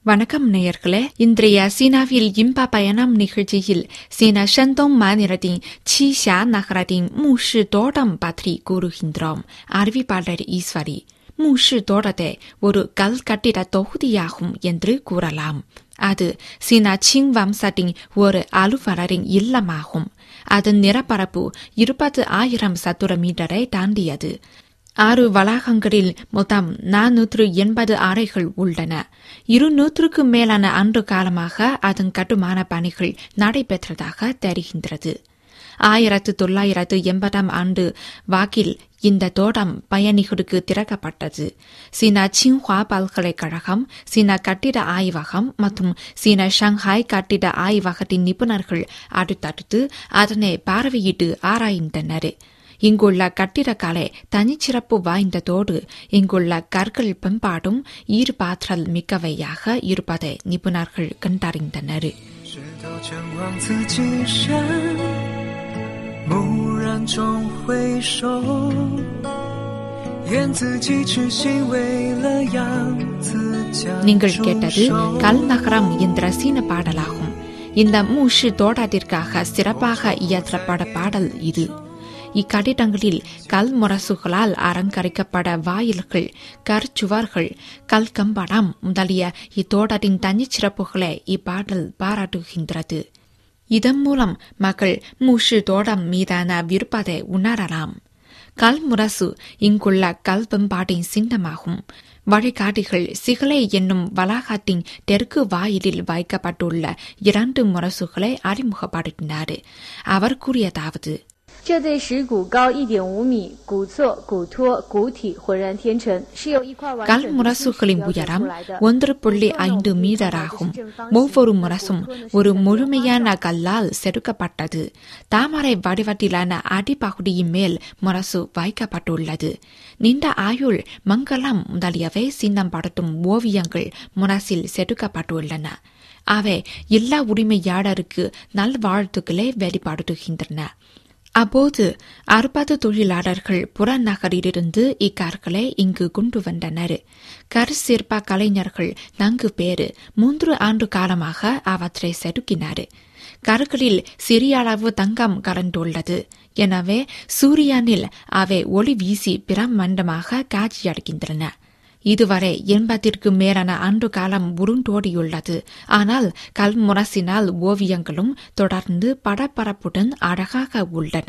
வணக்கம் நேயர்களே இன்றைய சீனாவில் இன்ப பயணம் நிகழ்ச்சியில் சீனா ஷந்தோங் மாநிலத்தின் சீஷா நகரத்தின் மூஷி தோட்டம் பற்றி கூறுகின்றோம் அறிவிப்பாளர் ஈஸ்வரி மூஷி தோட்டத்தை ஒரு கல் கட்டிட தொகுதியாகும் என்று கூறலாம் அது சீனா சிங் வம்சத்தின் ஒரு அலுவலரின் இல்லமாகும் அதன் நிலப்பரப்பு இருபது ஆயிரம் சதுர மீட்டரை தாண்டியது ஆறு வளாகங்களில் மொத்தம் நானூற்று எண்பது அறைகள் உள்ளன இருநூற்றுக்கு மேலான ஆண்டு காலமாக அதன் கட்டுமான பணிகள் நடைபெற்றதாக தெரிகின்றது ஆயிரத்து தொள்ளாயிரத்து எண்பதாம் ஆண்டு வாக்கில் இந்த தோட்டம் பயணிகளுக்கு திறக்கப்பட்டது சீனா சிங்ஹுவா பல்கலைக்கழகம் சீனா கட்டிட ஆய்வகம் மற்றும் சீனா ஷாங்காய் கட்டிட ஆய்வகத்தின் நிபுணர்கள் அடுத்தடுத்து அதனை பார்வையிட்டு ஆராய்ந்தனர் இங்குள்ள கட்டிடக்கலை தனிச்சிறப்பு வாய்ந்ததோடு இங்குள்ள கற்கள் பண்பாடும் ஈர்ப்பாற்றல் மிக்கவையாக இருப்பதை நிபுணர்கள் கண்டறிந்தனர் 直到将往自己身，蓦然中回首，愿自己痴心为了养自家 நீங்கள் கேட்டது கல் நகரம் என்ற சீன பாடலாகும் இந்த மூஷி தோட்டத்திற்காக சிறப்பாக இயற்றப்பட பாடல் இது இக்கட்டிடங்களில் கல் முரசுகளால் அலங்கரிக்கப்பட வாயில்கள் கற்சுவர்கள் கல் கம்படம் முதலிய இத்தோட்டத்தின் தனிச்சிறப்புகளை இப்பாடல் பாராட்டுகின்றது இதன் மூலம் மக்கள் மூஷி தோட்டம் மீதான விருப்பத்தை உணரலாம் கல் முரசு இங்குள்ள கல் பண்பாட்டின் சின்னமாகும் வழிகாட்டிகள் சிகலை என்னும் வளாகத்தின் தெற்கு வாயிலில் வைக்கப்பட்டுள்ள இரண்டு முரசுகளை அறிமுகப்படுத்தினார் அவர் கூறியதாவது 这对石鼓高一点五米，鼓侧、鼓托、鼓体浑然天成，是由一块完 கல் 整的金属 முரசுகளின் 雕刻 உயரம் 出来的。 ஒன்று புள்ளி ஐந்து மீட்டர் ஆகும் ஒவ்வொரு முரசும் ஒரு முழுமையான கல்லால் செதுக்கப்பட்டது தாமரை வடிவத்திலான அடிப்பகுதியின் மேல் முரசு வைக்கப்பட்டுள்ளது நீண்ட ஆயுள் மங்களம் முதலியவை சின்னம் படுத்தும் ஓவியங்கள் முரசில் செதுக்கப்பட்டுள்ளன அவை எல்லா உரிமையாளருக்கு நல்வாழ்த்துக்களை வெளிப்படுத்துகின்றன அப்போது அறுபது தொழிலாளர்கள் புறநகரிலிருந்து இக்கார்களை இங்கு கொண்டு வந்தனர் கர் சிற்ப கலைஞர்கள் நான்கு பேர் மூன்று ஆண்டு காலமாக அவற்றை செதுக்கினர் கற்களில் சிறிய அளவு தங்கம் கலந்துள்ளது எனவே சூரியனில் அவை ஒளி வீசி பிரம்மாண்டமாக காட்சியளிக்கின்றன இதுவரை எண்பத்திற்கு மேலான ஆண்டு காலம் உருண்டோடியுள்ளது ஆனால் கல்முரசினால் ஓவியங்களும் தொடர்ந்து படப்பரப்புடன் அழகாக உள்ளன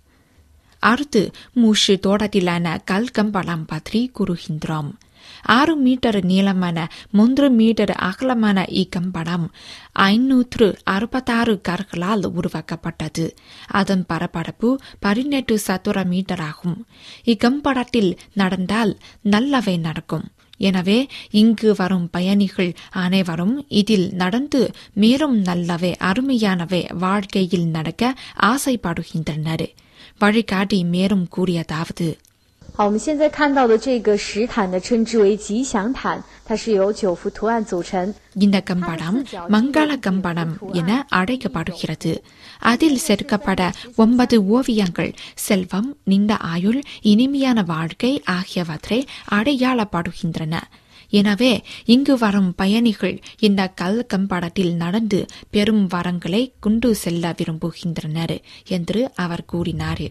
அடுத்து மூஷு தோட்டத்திலான கல்கம்பளம் பற்றி கூறுகின்றோம் ஆறு மீட்டர் நீளமான மூன்று மீட்டர் அகலமான இக்கம்படம் ஐநூற்று அறுபத்தாறு கற்களால் உருவாக்கப்பட்டது அதன் பரப்பரப்பு பதினெட்டு சதுர மீட்டர் ஆகும் இக்கம்படத்தில் நடந்தால் நல்லவை நடக்கும் எனவே இங்கு வரும் பயணிகள் அனைவரும் இதில் நடந்து மேலும் நல்லவை அருமையானவை வாழ்க்கையில் நடக்க ஆசைப்படுகின்றனர் வழிகாட்டி மேலும் கூறியதாவது 好，我们现在看到的这个石毯呢，称之为吉祥毯，它是由九幅图案组成。 இந்த கம்படம் மங்கள கம்படம் என அழைக்கப்படுகிறது அதில் செதுக்கப்பட ஒன்பது ஓவியங்கள் செல்வம் நீண்ட ஆயுள் இனிமையான வாழ்க்கை ஆகியவற்றை அடையாளப்படுகின்றன எனவே இங்கு வரும் பயணிகள் இந்த கல் கம்படத்தில் நடந்து பெரும் வரங்களை கொண்டு செல்ல விரும்புகின்றனர் என்று அவர் கூறினார்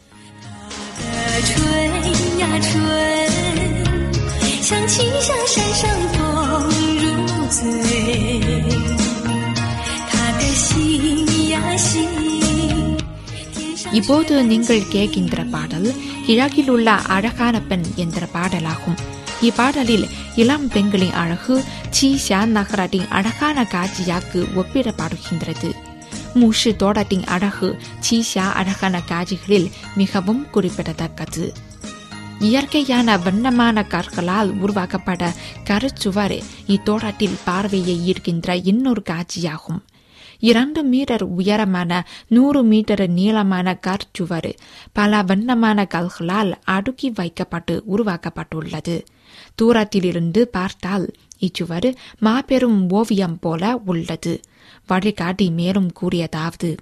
春呀春，像青霞山上风如醉。他的心呀心，天上 இப்போது நீங்கள் கேட்கின்ற பாடல் கிழக்கில் உள்ள அழகான பெண் என்ற பாடலாகும் இப்பாடலில் இளம் பெண்களின் அழகு சீஷா நகரத்தின் அழகான காட்சியாக்கு ஒப்பிடப்படுகின்றது மூஷு தோட்டத்தின் அழகு சீஷா அழகான காட்சிகளில் மிகவும் குறிப்பிடத்தக்கது இயற்கையான வண்ணமான கற்களால் உருவாக்கப்பட்ட கருச்சுவர் இத்தோட்டத்தில் பார்வையை ஈர்க்கின்ற இன்னொரு காட்சியாகும் இரண்டு மீட்டர் உயரமான நூறு மீட்டர் நீளமான கற்சுவர் பல வண்ணமான கல்களால் அடுக்கி வைக்கப்பட்டு உருவாக்கப்பட்டுள்ளது தூரத்திலிருந்து பார்த்தால் இச்சுவர் மாபெரும் ஓவியம் போல உள்ளது வழிகாட்டி மேலும் கூறியதாவது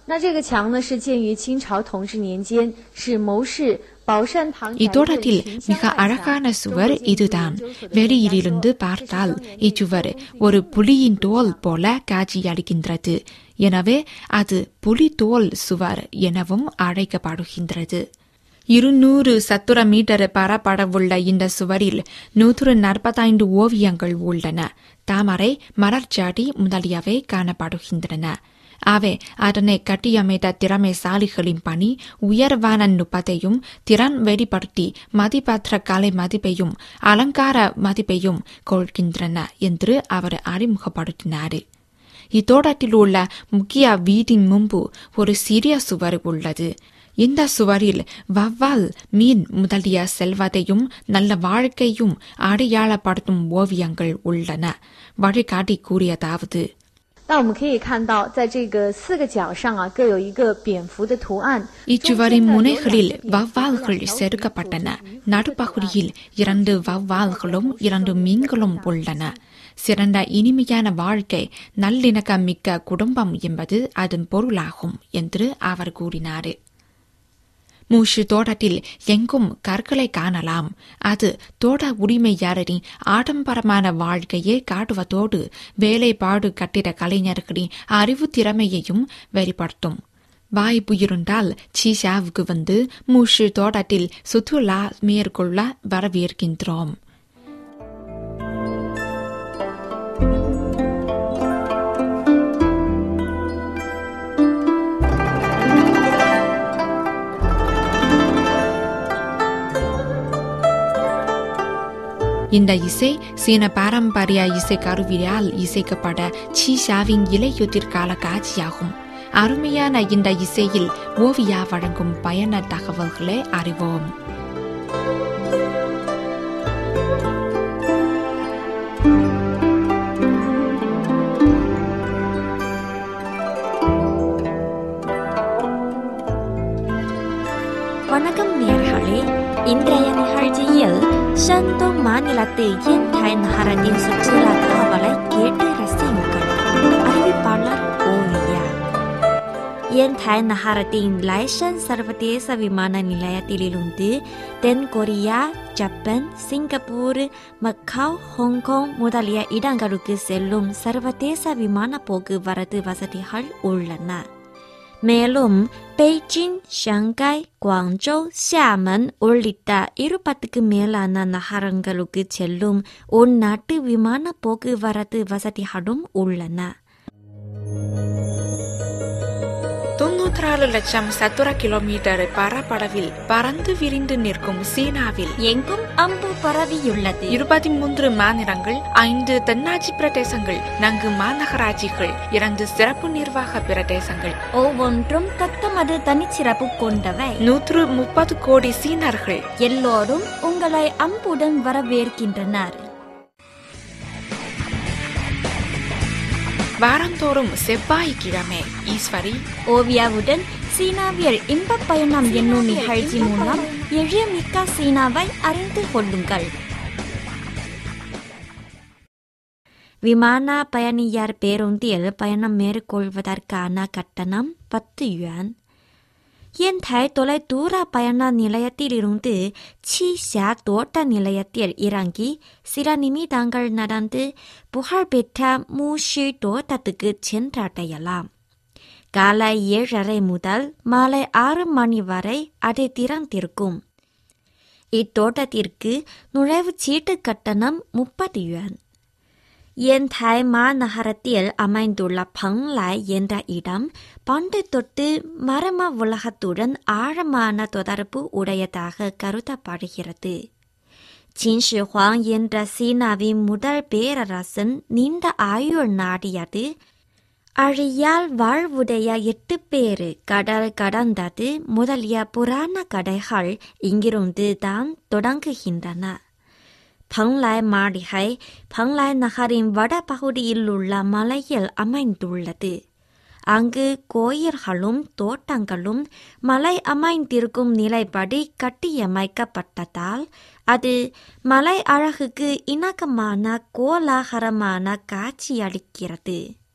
那这个墙呢，是建于清朝同治年间，是谋士宝善堂宅院 இத்தோட்டத்தில் 群 மிக 香外 அழகான 墙 சுவர் 中国 இதுதான் 建筑研究所的 வெளியிலிருந்து பார்த்தால் இச்சுவர் ஒரு புலியின் தோல் போல காட்சியளிக்கின்றது எனவே அது புலி தோல் சுவர் எனவும் அழைக்கப்படுகின்றது இருநூறு சத்துர மீட்டர் பரப்பளவுள்ள இந்த சுவரில் நூற்று நாற்பத்தைந்து ஓவியங்கள் உள்ளன தாமரை மலர்ச்சாடி முதலியவை காணப்படுகின்றன அவை அதனை கட்டியமைத்த திறமைசாலிகளின் பணி உயர்வான நுட்பத்தையும் திறன் வெளிப்படுத்தி மதிப்பற்ற கலை மதிப்பையும் அலங்கார மதிப்பையும் கொள்கின்றன என்று அவர் அறிமுகப்படுத்தினார் இத்தோட்டத்தில் உள்ள முக்கிய வீட்டின் முன்பு ஒரு சிறிய சுவர் உள்ளது இந்த சுவரில் வவ்வால் மீன் முதலிய செல்வத்தையும் நல்ல வாழ்க்கையும் அடையாளப்படுத்தும் ஓவியங்கள் உள்ளன வழிகாட்டி கூறியதாவது 那我们可以看到，在这个四个角上啊，各有一个蝙蝠的图案。 இச்சுவரின் முனைகளில் வவ்வால்கள் செருக்கப்பட்டன நடுப்பகுதியில் இரண்டு வவ்வால்களும் இரண்டு மீன்களும் உள்ளன சிறந்த இனிமையான வாழ்க்கை நல்லிணக்கம் மிக்க குடும்பம் என்பது அதன் பொருளாகும் என்று அவர் கூறினார் மூஷு தோட்டத்தில் எங்கும் கற்களை காணலாம் அது தோட்ட உரிமையாளரின் ஆடம்பரமான வாழ்க்கையை காட்டுவதோடு வேலைப்பாடு கட்டிட கலைஞர்களின் அறிவு திறமையையும் வெளிப்படுத்தும் வாய்ப்பு இருந்தால் சீஷாவுக்கு வந்து மூஷு தோட்டத்தில் சுற்றுலா மேற்கொள்ள வரவேற்கின்றோம் இந்த இசை சீன பாரம்பரிய இசை கருவியால் இசைக்கப்பட சீஷாவின் இலையுதிர்கால காட்சியாகும் அருமையான இந்த இசையில் ஓவியா வழங்கும் பயண தகவல்களை அறிவோம் வணக்கம் நேர்களே இன்றைய நிகழ்ச்சியில் ஷந்தோங் மாநிலத்து என்தை நகரத்தின் சுற்றுலா தகவலை கேட்டு ரசியுங்கள் அறிவிப்பாளர் ஓவியா என்தை நகரத்தின் லைசன் சர்வதேச விமான நிலையத்திலிருந்து தென் Korea Japan Singapore Macau Hong Kong முதலிய இடங்களுக்கு செல்லும் சர்வதேச விமான போக்குவரத்து வசதிகள் உள்ளன மேலும் பெய்ஜிங் ஷங்காய் குவாங்ஜோ ஷியாமன் உள்ளிட்ட இருபத்துக்கு மேலான நகரங்களுக்கு செல்லும் உள்நாட்டு விமான போக்குவரத்து வசதிகளும் உள்ளன தொன்னூற்றாறு லட்சம் சதுர கிலோமீட்டர் பரப்பளவில் பறந்து விரிந்து நிற்கும் சீனாவில் எங்கும் அம்பு பரவியுள்ளது இருபத்தி மூன்று மாநிலங்கள் ஐந்து தென்னாட்சி பிரதேசங்கள் நான்கு மாநகராட்சிகள் இரண்டு சிறப்பு நிர்வாக பிரதேசங்கள் ஒவ்வொன்றும் தத்தமது தனிச்சிறப்பு கொண்டவை நூற்று முப்பது கோடி சீனர்கள் எல்லோரும் உங்களை அம்புடன் வரவேற்கின்றனர் வாரந்தோறும் செவ்வாய்க்கிழமை ஈஸ்வரி ஓவியாவுடன் சீனாவியல் இன்பப் பயணம் என்னும் நிகழ்ச்சி மூலம் எழியமிக்க சீனாவை அறிந்து கொள்ளுங்கள் விமான பயணியர் பேருந்தில் பயணம் மேற்கொள்வதற்கான கட்டணம் பத்து யுவான் என்தை தொலைதூர பயண நிலையத்திலிருந்து சீஷா தோட்ட நிலையத்தில் இறங்கி சில நிமிடங்கள் நடந்து புகழ்பெற்ற மூஷி தோட்டத்துக்கு சென்றடையலாம் காலை ஏழரை முதல் மாலை ஆறு மணி வரை அது திறந்திருக்கும் இத்தோட்டத்திற்கு நுழைவுச் சீட்டு கட்டணம் முப்பது யுவான் என்தை மாநகரத்தில் அமைந்துள்ள பங்லாய் என்ற இடம் பண்டு தொட்டு மரம உலகத்துடன் ஆழமான தொடர்பு உடையதாக கருதப்படுகிறது சின்ஷி ஹுவாங் என்ற சீனாவின் முதல் பேரரசன் நீண்ட ஆயுள் நாடியது அழியால் வாழ்வுடைய எட்டு பேரு கடல் கடந்தது முதலிய புராண கதைகள் இங்கிருந்து தான் தொடங்குகின்றன பங்லாய் மாளிகை பங்லாய் நகரின் வடபகுதியில் உள்ள மலையில் அமைந்துள்ளது அங்கு கோயில்களும் தோட்டங்களும் மலை அமைந்திருக்கும் நிலைப்படி கட்டியமைக்கப்பட்டதால் அது மலை அழகுக்கு இணக்கமான கோலாகலமான காட்சியளிக்கிறது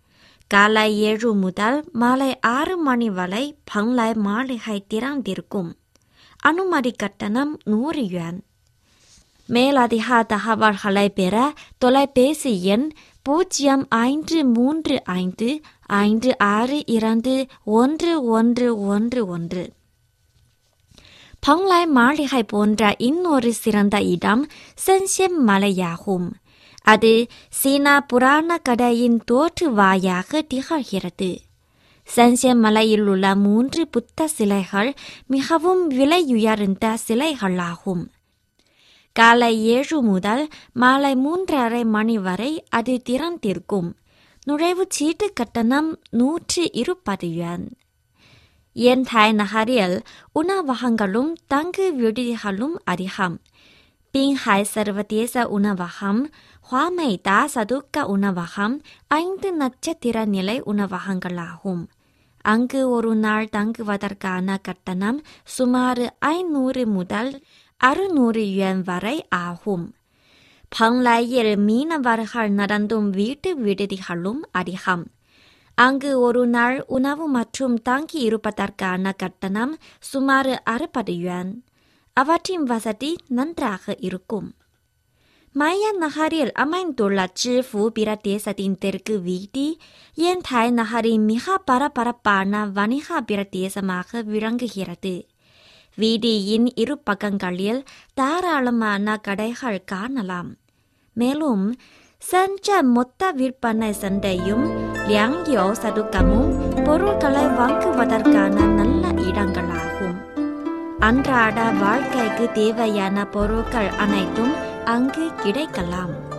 காலை ஏழு முதல் மாலை ஆறு மணி வரை பங்லாய் மாளிகை திறந்திருக்கும் அனுமதி கட்டணம் நூறு யுவான் மேலதிக தகவல்களை பெற தொலைபேசி எண் பூஜ்ஜியம் ஐந்து மூன்று ஐந்து ஐந்து ஆறு இரண்டு ஒன்று ஒன்று ஒன்று ஒன்று பங்லாய் மாளிகை போன்ற இன்னொரு சிறந்த இடம் சென்சியம் மலையாகும் அது சீனா புராண கதையின் தோற்றுவாயாக திகழ்கிறது சென்சியம் மலையில் உள்ள மூன்று புத்த சிலைகள் மிகவும் விலையுயர்ந்த சிலைகளாகும் காலை ஏழு முதல் மாலை மூன்றரை மணி வரை அது திறந்திருக்கும் நுழைவுச் சீட்டு கட்டணம் நூற்று இருபது யுவான் என்தாய் நகரில் உணவகங்களும் தங்கு விடுதிகளும் அதிகம் பிங்ஹாய் சர்வதேச உணவகம் ஹுவாமைதா சதுக்க உணவகம் ஐந்து நட்சத்திர நிலை உணவகங்களாகும் அங்கு ஒரு நாள் தங்குவதற்கான கட்டணம் சுமார் ஐநூறு முதல் அறுநூறு யுவான் வரை ஆகும் பங்லாயில் மீனவர்கள் நடந்தும் வீட்டு விடுதிகளும் அதிகம் அங்கு ஒரு நாள் உணவு மற்றும் தங்கி இருப்பதற்கான கட்டணம் சுமார் அறுபது யுவான் அவற்றின் வசதி நன்றாக இருக்கும் மய நகரில் அமைந்துள்ள சிஃபு பிரதேசத்தின் தெற்கு வீதி என்தாய் நகரின் மிக பரபரப்பான வணிக பிரதேசமாக விளங்குகிறது வீதியின் இரு பக்கங்களில் தாராளமான கடைகள் காணலாம் மேலும் சென்ற மொத்த விற்பனை சந்தையும் லியாங்யோ சதுக்கமும் பொருட்களை வாங்குவதற்கான நல்ல இடங்களாகும் அன்றாட வாழ்க்கைக்கு தேவையான பொருட்கள் அனைத்தும் அங்கு கிடைக்கலாம்